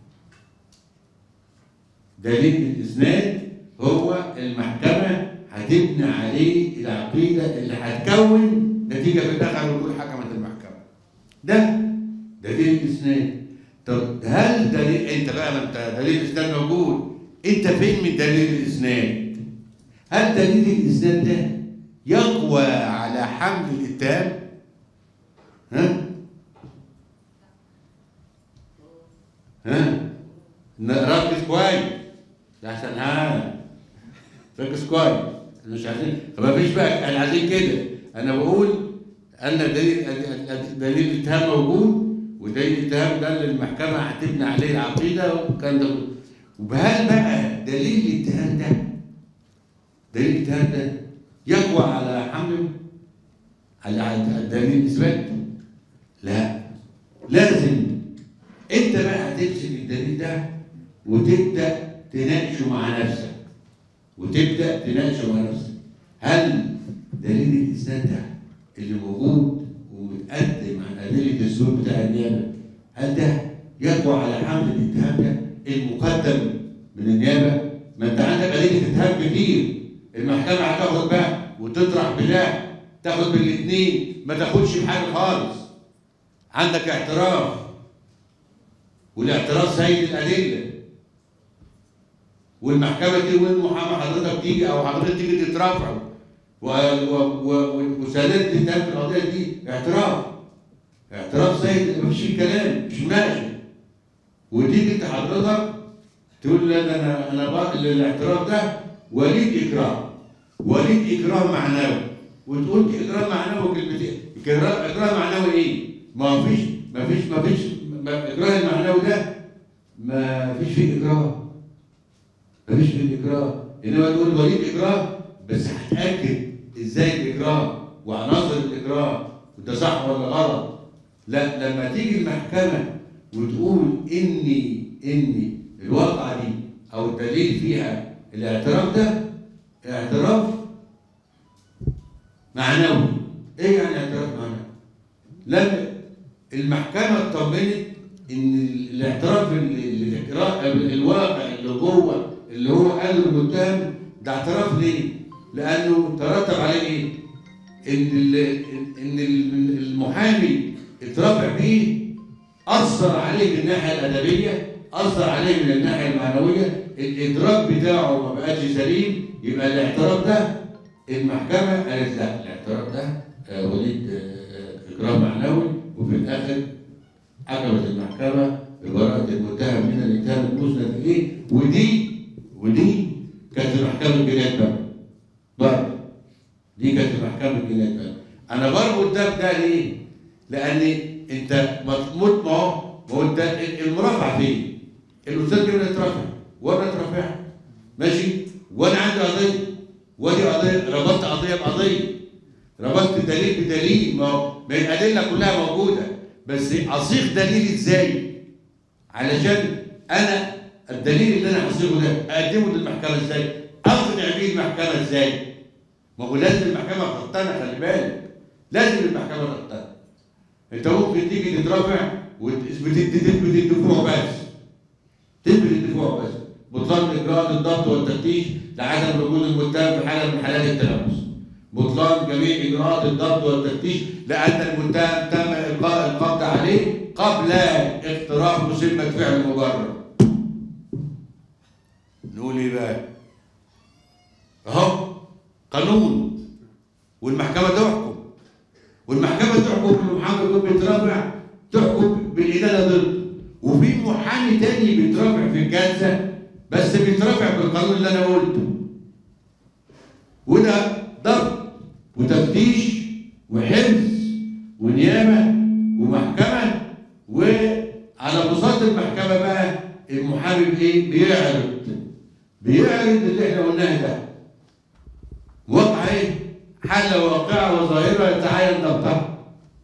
دليل الإسناد هو المحكمة هتبني عليه العقيدة اللي هتكون نتيجة في الآخر وتقول حكمت المحكمة ده دليل الإسناد طب هل دليل أنت بقى ما أنت دليل الإسناد موجود أنت فين من دليل الإسناد؟ هل دليل الإسناد ده يقوى على حمل الاتهام؟ ها؟ ها؟ ركز كويس عشان ها ركز كويس مش عايزين ما فيش بقى انا عايزين كده انا بقول ان دليل دليل الاتهام موجود ودليل الاتهام ده اللي المحكمه هتبني عليه العقيده والكلام ده كله. وهل بقى دليل الاتهام ده دليل الاتهام ده يقوى على حمل على دليل الاثبات؟ لا لازم انت بقى هتمسك الدليل ده وتبدا تناقشه مع نفسك وتبدا تناقشه مع نفسك هل دليل الاسناد ده اللي موجود ومتقدم عن ادله السلوك بتاع النيابه هل ده يقوى على حمل الاتهام ده المقدم من النيابه ما انت عندك ادله اتهام كتير المحكمه هتاخد بقى وتطرح بلا تاخد بالاثنين ما تاخدش بحاجه خالص عندك اعتراف والاعتراف سيد الادله والمحكمه دي والمحامي حضرتك تيجي او حضرتك تيجي تترافع و- و- و- وسندت تتهم في القضيه دي اعتراف اعتراف سيد مفيش فيه كلام مش مناقشه وتيجي انت حضرتك تقول لا ده انا انا بقى الاعتراف ده وليد اكراه وليد اكراه معنوي وتقول اكراه معنوي كلمتين اكراه اكراه معنوي ايه؟ ما فيش ما فيش ما فيش ما- اكراه المعنوي ده ما فيش فيه اكراه ما فيش فيه اكراه انما تقول وليد اكراه بس هتاكد ازاي الاكراه وعناصر الاكراه وده صح ولا غلط لا لما تيجي المحكمه وتقول اني اني الواقعه دي او الدليل فيها الاعتراف ده اعتراف معنوي ايه يعني اعتراف معنوي لما المحكمه اطمنت ان الاعتراف اللي- اللي الإقرار- الواقع اللي جوه اللي هو قاله المتهم ده اعتراف ليه؟ لانه ترتب عليه ايه؟ ان ال- ان ال- المحامي اترافع بيه اثر عليه من الناحيه الادبيه اثر عليه من الناحيه المعنويه الادراك بتاعه ما بقاش سليم يبقى الاعتراف ده المحكمه قالت لا الاعتراف ده آه، وليد آه، آه، اكرام معنوي وفي الاخر حكمت المحكمه ببراءه المتهم من الاتهام المسند اليه ودي ودي كانت محكمه الجنايات بقى برضه دي كانت محكمه الجنايات بقى انا بربط ده بده ليه؟ لان انت مطموط ما هو ما هو انت المرافعه فين؟ الاستاذ جبنا يترافع وانا اترافعت ماشي وانا عندي قضيه ودي قضيه ربطت قضيه بقضيه ربطت دليل بدليل ما هو ما الادله كلها موجوده بس اصيغ دليل ازاي؟ علشان انا الدليل اللي انا هصيغه ده اقدمه للمحكمه ازاي؟ اقنع بيه المحكمه ازاي؟ ما هو لازم المحكمه تقتنع خلي بالك لازم المحكمه تقتنع انت ممكن تيجي تترافع وتثبت تثبت الدفوع بس تثبت الدفوع بس بطلان اجراءات الضبط والتفتيش لعدم وجود المتهم في حاله من حالات التلبس بطلان جميع اجراءات الضبط والتفتيش لان المتهم تم القاء القبض عليه قبل اقتراف مسمى فعل مبرر نقول ايه بقى اهو قانون والمحكمه تحكم والمحكمه تحكم المحامي يكون بيترافع تحكم بالادانه ضده وفي محامي تاني بيترافع في الجلسه بس بيترافع بالقانون اللي انا قلته وده ضبط وتفتيش وحفظ ونيابه ومحكمه وعلى بساط المحكمه بقى المحامي بايه؟ بيعرض بيعرض اللي احنا قلناه ده واقع ايه؟ حالة واقعة وظاهرة يتعين ضبطها.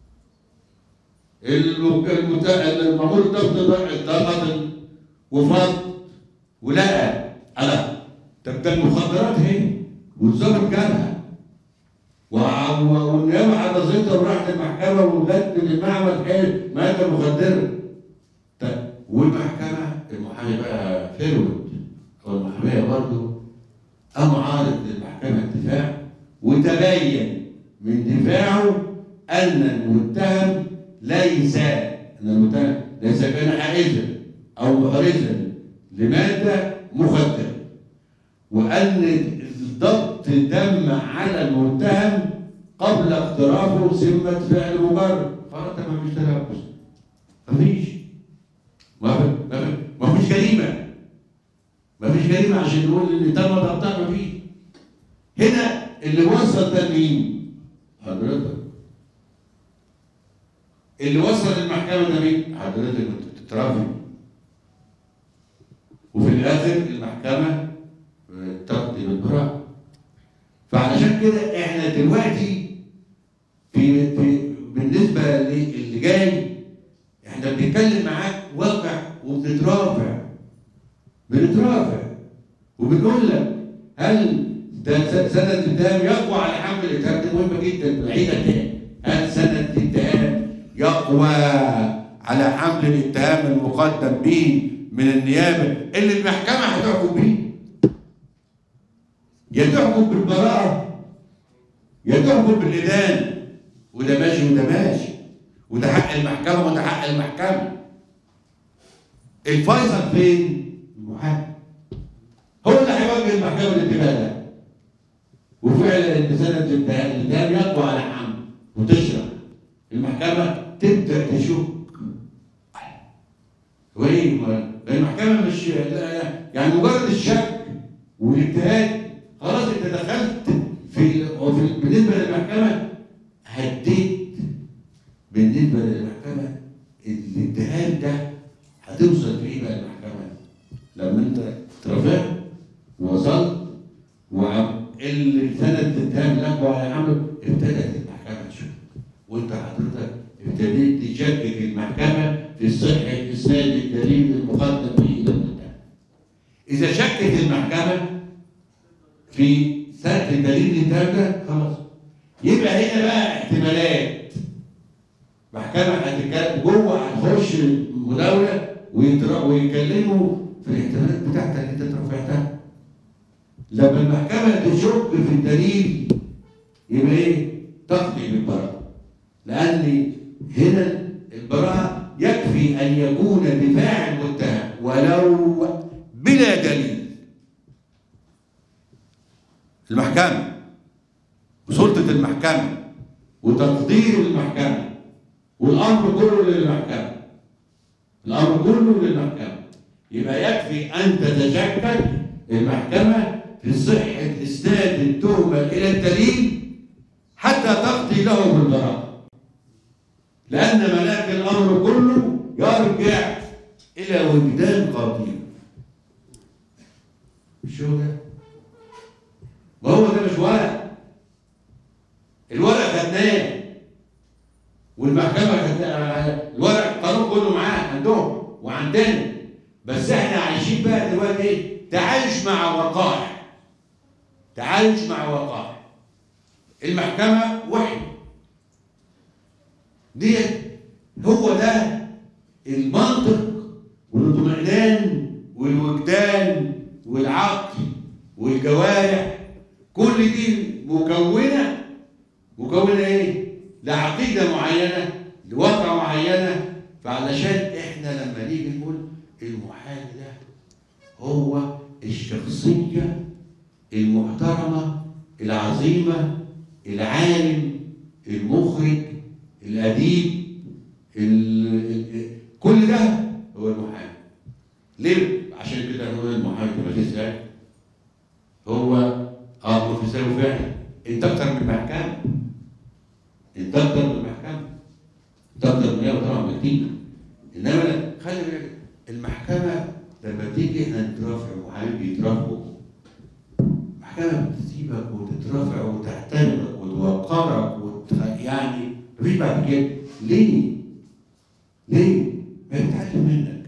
الم- المت- المأمور الضبط ده ضبط وفرض ولقى ألا طب ده المخدرات هي والظابط جابها وع- و- والنيابة حرزتها وراحت المحكمة وجت للمعمل حل مادة مخدرة. طب والمحكمة المحامي بقى فيرود أو المحامية برضه قام عارض للمحكمة الدفاع وتبين من دفاعه أن المتهم ليس أن المتهم ليس كان حائزا أو محرزا لمادة مخدرة وأن الضبط تم على المتهم قبل اقترافه سمة فعل مجرد فرط ما فيش تلبس مفيش ما في ما في ما فيش جريمة ما فيش جريمة عشان نقول ان تم ضبطها ما فيش هنا اللي وصل ده مين؟ حضرتك اللي وصل المحكمة ده مين؟ حضرتك كنت بتترافع وفي الآخر المحكمة تقضي بالبراءة فعلشان كده احنا دلوقتي في في بالنسبة للي جاي احنا بنتكلم معاك واقع وبنترافع بنترافع وبنقول لك هل ده سند الاتهام يقوى على حمل الاتهام دي مهمه جدا بعيدا تاني هل سند الاتهام يقوى على حمل الاتهام المقدم به من النيابه اللي المحكمه هتحكم بيه يا تحكم بالبراءه يا تحكم بالإدانة وده ماشي وده ماشي وده حق المحكمة وده حق المحكمة الفيصل فين؟ المحامي هو اللي هيوجه المحكمة الانتباه ده وفعلا ان سنة الاتهام يقوى على حمل وتشرح المحكمة تبدأ تشك وايه المحكمة مش لا يعني مجرد الشك والاجتهاد خلاص انت دخلت في وفي بالنسبة للمحكمة هديت بالنسبة للمحكمة الاتهام ده هتوصل في ايه بقى المحكمة لما انت ترافعت ووصلت وعم اللي سند الاتهام لك وعلى عمله ابتدت المحكمة تشوف وانت حضرتك ابتديت تشكك المحكمة في صحة إسناد الدليل المقدم به إلى المتهم. إذا شكت المحكمة في سند الدليل الاتهام ده خلاص يبقى هنا بقى احتمالات محكمة هتتكلم جوه هتخش مداولة ويتر- ويكلموا في الاحتمالات بتاعتك اللي انت رفعتها لما المحكمة تشك في الدليل يبقى ايه؟ تقضي بالبراءة لأن هنا البراءة يكفي أن يكون دفاع المتهم ولو بلا دليل المحكمة وسلطة المحكمة وتقدير المحكمة والأمر كله للمحكمة الأمر كله للمحكمة يبقى يكفي أن تتشكك المحكمة في صحة إسناد التهمة إلى الدليل حتى تقضي له بالبراءة لأن ملاك الأمر كله يرجع إلى وجدان قاضي شو ده؟ ما هو ده مش ورق الورق خدناه والمحكمة خدناه الورق القانون كله معاه عندهم وعندنا بس احنا عايشين بقى دلوقتي ايه؟ تعايش مع وقائع تعايش مع وقائع المحكمة وحي ديت هو ده المنطق والاطمئنان والوجدان والعقل والجوارح كل دي مكونة مكونة ايه؟ لعقيدة معينة لواقع معينة فعلشان احنا لما نيجي نقول المحامي ده هو الشخصية المحترمة العظيمة العالم المخرج الأديب ال- ال- كل ده هو المحامي ليه؟ عشان كده هو المحامي كما تسأل هو اه بروفيسور فعلا انت اكتر من المحكمة انت اكتر من المحكمة انت اكتر من هي طبعا بكتير انما لا، خلي بالك المحكمة لما تيجي احنا نترافع محامي بيترافعوا المحكمة بتسيبك وتترافع وتحترمك وتوقرك وت... يعني مفيش بعد كده ليه؟ ليه؟ ما بتتعلم منك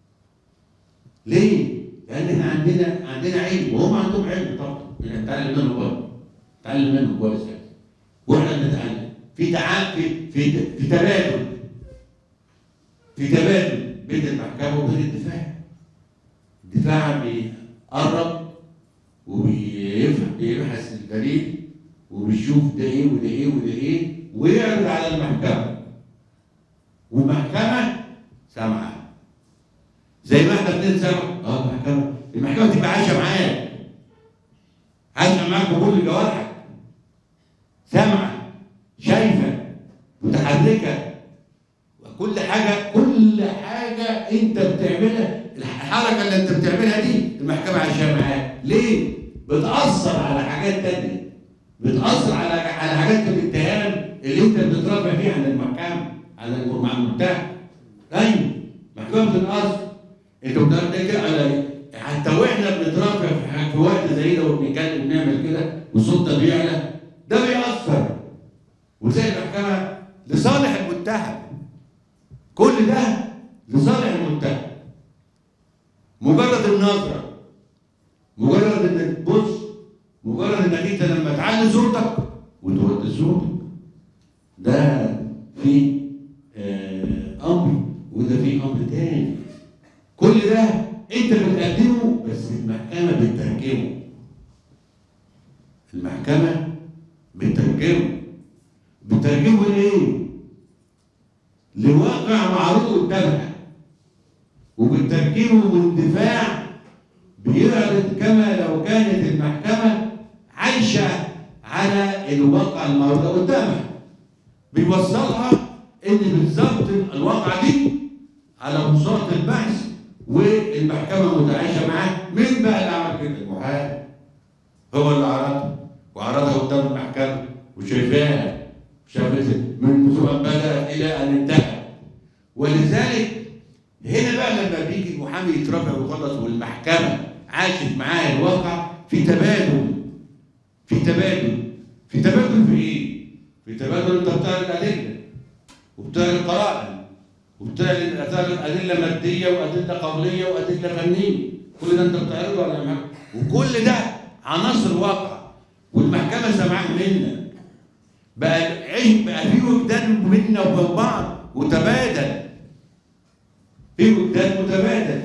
ليه؟ لأن احنا عندنا عندنا علم وهم عندهم علم طبعا بنتعلم منهم برضه نتعلم منهم كويس يعني واحنا بنتعلم في تعامل في في في تبادل في تبادل بين المحكمة وبين الدفاع الدفاع بيقرب وبيفهم بيبحث الدليل وبيشوف ده ايه وده ايه وده ايه ويعرض على المحكمة والمحكمة سامعة زي ما احنا اتنين سوا اه المحكمة المحكمة تبقى عايشة معاك عايشة معاك بكل جوارحك سامعة شايفة متحركة كل حاجة كل حاجة انت بتعملها الحركة اللي انت بتعملها دي المحكمة عايشة معاك ليه؟ بتأثر على حاجات تانية بتأثر على على حاجات الاتهام اللي انت بتترافع فيها عن المحكمة على الم- مع المتهم ايوه محكمة بتتأثر انت بتعمل كده على حتى واحنا بنترافع في حاجة- في وقت زي ده وبنتكلم ونعمل كده وصوتنا بيعلى ده بيأثر وتلاقي المحكمة لصالح المتهم كل ده لصالح المتهم مجرد النظرة مجرد انك تبص مجرد انك انت لما تعلي صوتك وتوطي صوتك ده في آه، امر وده في امر تاني كل ده انت بتقدمه بس المحكمه بتترجمه المحكمه بتترجمه وبترجمه لايه؟ لواقع معروض قدامها وبترجمه من دفاع بيعرض كما لو كانت المحكمة عايشة على الواقع المعروض قدامها بيوصلها ان بالظبط الواقعة دي على مستوى البحث والمحكمة متعايشة معاه مين بقى اللي عمل كده؟ المحامي هو اللي عرضها وعرضها قدام المحكمة وشايفاها شافت من سواء بدأت إلى أن انتهت ولذلك هنا بقى لما بيجي المحامي يترفع ويخلص والمحكمة عاشت معاه الواقع في تبادل في تبادل في تبادل في ايه؟ في تبادل انت بتعرض الأدلة وبتعرض قرائن وبتعرض أدلة مادية وأدلة قولية وأدلة فنية كل ده انت بتعرضه على المحكمة وكل ده عناصر واقع والمحكمة سامعاك منك بقى عيش بقى في وجدان بيننا وبين بعض وتبادل في وجدان متبادل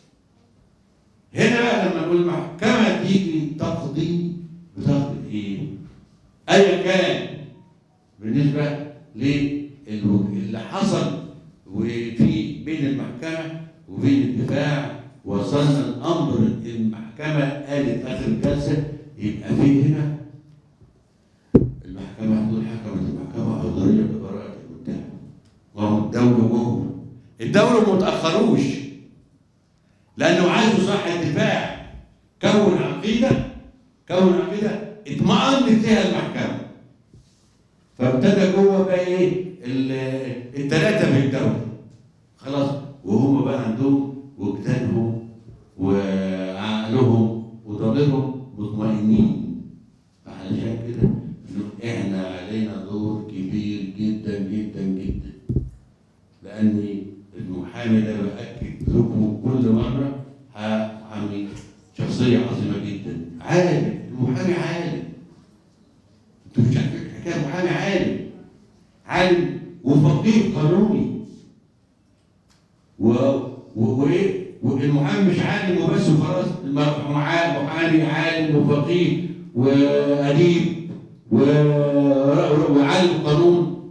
هنا بقى لما نقول المحكمة تيجي تقضي بتقضي ايه؟ ايا كان بالنسبة للي حصل وفي بين المحكمة وبين الدفاع وصلنا الامر المحكمة قالت اخر جلسة يبقى في هنا المحكمة هتقول حكمت المحكمة حضورية ببراءة المتهم وهو الدولة جوه الدولة ما تأخروش لأنه عايزه صح الدفاع كون عقيدة كون عقيدة اطمأنت لها المحكمة فابتدى جوه بقى ايه الثلاثة من الدولة خلاص وهم بقى عندهم وجدانهم وعقلهم وضميرهم مطمئنين علشان كده احنا علينا دور كبير جدا جدا جدا لان المحامي ده باكد لكم كل مره محامي شخصيه عظيمه جدا عالم المحامي عالم انتوا مش عارفين الحكايه المحامي عالم عالم وفقيه قانوني و وايه والمحامي مش عالم وبس وخلاص المحامي عالم وفقيه واديب وعالم قانون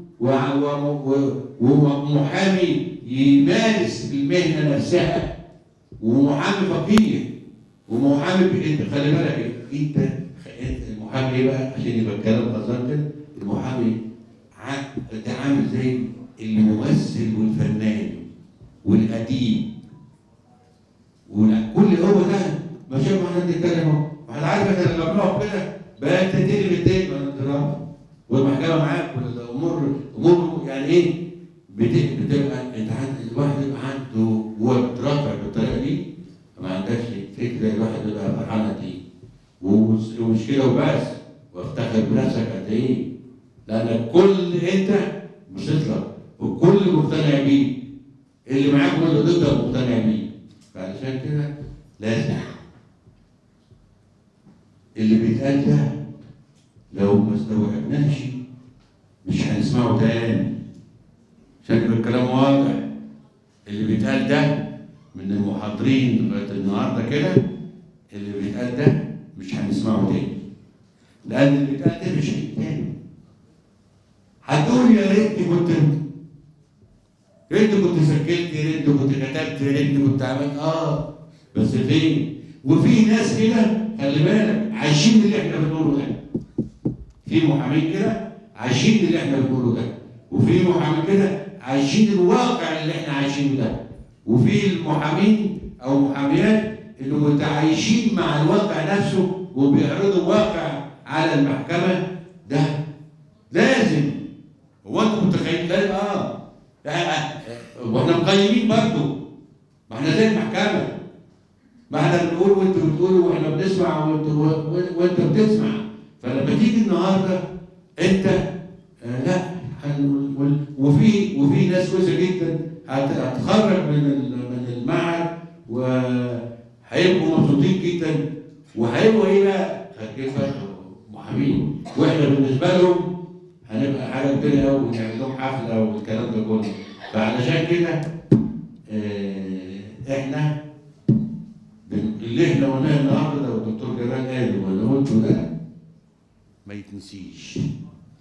ومحامي يمارس المهنه نفسها ومحامي فقيه ومحامي انت خلي بالك انت المحامي بقى عشان يبقى الكلام خلصان كده المحامي ده عامل زي الممثل والفنان والاديب وكل هو ده ما شاء الله احنا بنتكلم اهو احنا عارف احنا لما بنقف كده بقى انت تدري بالدين ولا الدراما والمحكمه معاك والامور امور يعني ايه بتبقى انت عند الواحد يبقى عنده هو بيترفع بالطريقه دي ما عندكش فكره الواحد يبقى فرحان قد ايه ومش كده وبس وافتخر بنفسك قد ايه لان كل انت مش تطلع والكل مقتنع بيه اللي معاك واللي ضدك مقتنع بيه فعلشان كده لازم اللي بيتقال ده لو ما استوعبناش مش هنسمعه تاني شكل الكلام واضح اللي بيتقال ده من المحاضرين لغايه النهارده كده اللي بيتقال ده مش هنسمعه تاني لان اللي بيتقال ده مش هيتقال هتقول يا ريتني كنت يا ريت كنت سجلت يا ريت كنت كتبت يا ريت كنت عملت اه بس فين وفي ناس كده خلي بالك عايشين اللي احنا بنقوله ده في محامين كده عايشين اللي احنا بنقوله ده وفي محامين كده عايشين الواقع اللي احنا عايشينه ده وفي المحامين او محاميات اللي متعايشين مع الواقع نفسه وبيعرضوا واقع على المحكمه ده لازم هو انتوا متخيلين لازم اه واحنا مقيمين برضه ما احنا زي المحكمه ما احنا بنقول وانتوا بتقولوا واحنا بنسمع وانت بتسمع فلما تيجي النهارده انت آه لا وفي وفي ناس كويسه جدا هتتخرج من من المعهد وهيبقوا مبسوطين جدا وهيبقوا ايه بقى؟ كيف محامين واحنا بالنسبه لهم هنبقى حاجه كبيره قوي ونعمل لهم حفله والكلام ده كله فعلشان كده اه احنا اللي احنا قلناه النهارده ده والدكتور جمال قال ولا قلته ده ما يتنسيش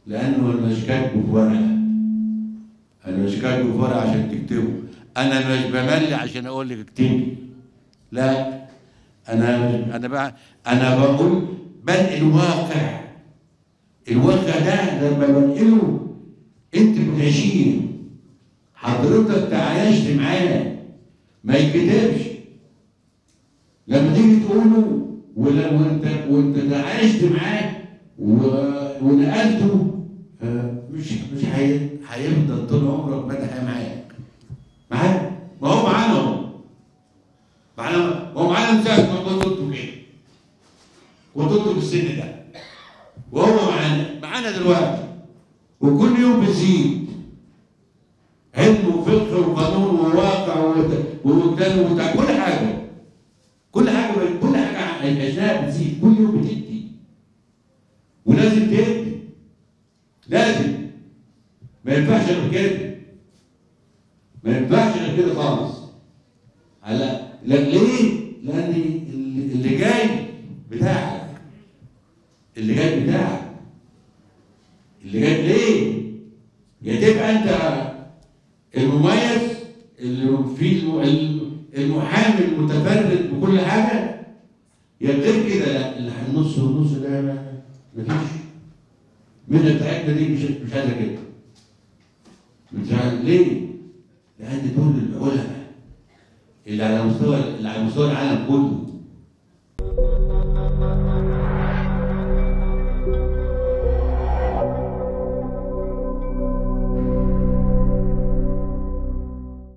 لانه انا مش كاتبه في ورقه انا مش كاتبه في ورقه عشان تكتبه انا مش بملي عشان اقول لك اكتبي لا انا انا بقى انا بقول بنقل واقع الواقع ده لما بنقله انت بتعيشيه حضرتك تعايشت معاه ما يتكتبش لما تيجي تقوله ولما انت وانت تعايشت معاه و- ونقلته آه، مش مش هي- هيفضل طول عمرك بدأ معاك معاك ما هو معانا اهو معانا هو معانا من ساعه ما كنت انتوا كده كنت انتوا في السن ده وهو معانا معانا دلوقتي وكل يوم بيزيد علم وفقه وقانون وواقع وت- ووجدان وتع- كل حاجه كل حاجه كل حاجه عشناها بتزيد كل يوم بتدي ولازم تدي لازم ما ينفعش غير كده ما ينفعش غير كده خالص على لا ليه؟ لان اللي اللي جاي بتاعك اللي جاي بتاعك اللي جاي ليه؟ يا تبقى انت المميز اللي فيه الم- المحامي المتفرد بكل حاجه يا غير كده لا اللي النص والنص ده ما- مفيش من بتاعتنا دي مش مش عايزه كده مش عايز ليه؟ لان دول العلماء اللي على مستوى اللي على مستوى العالم كله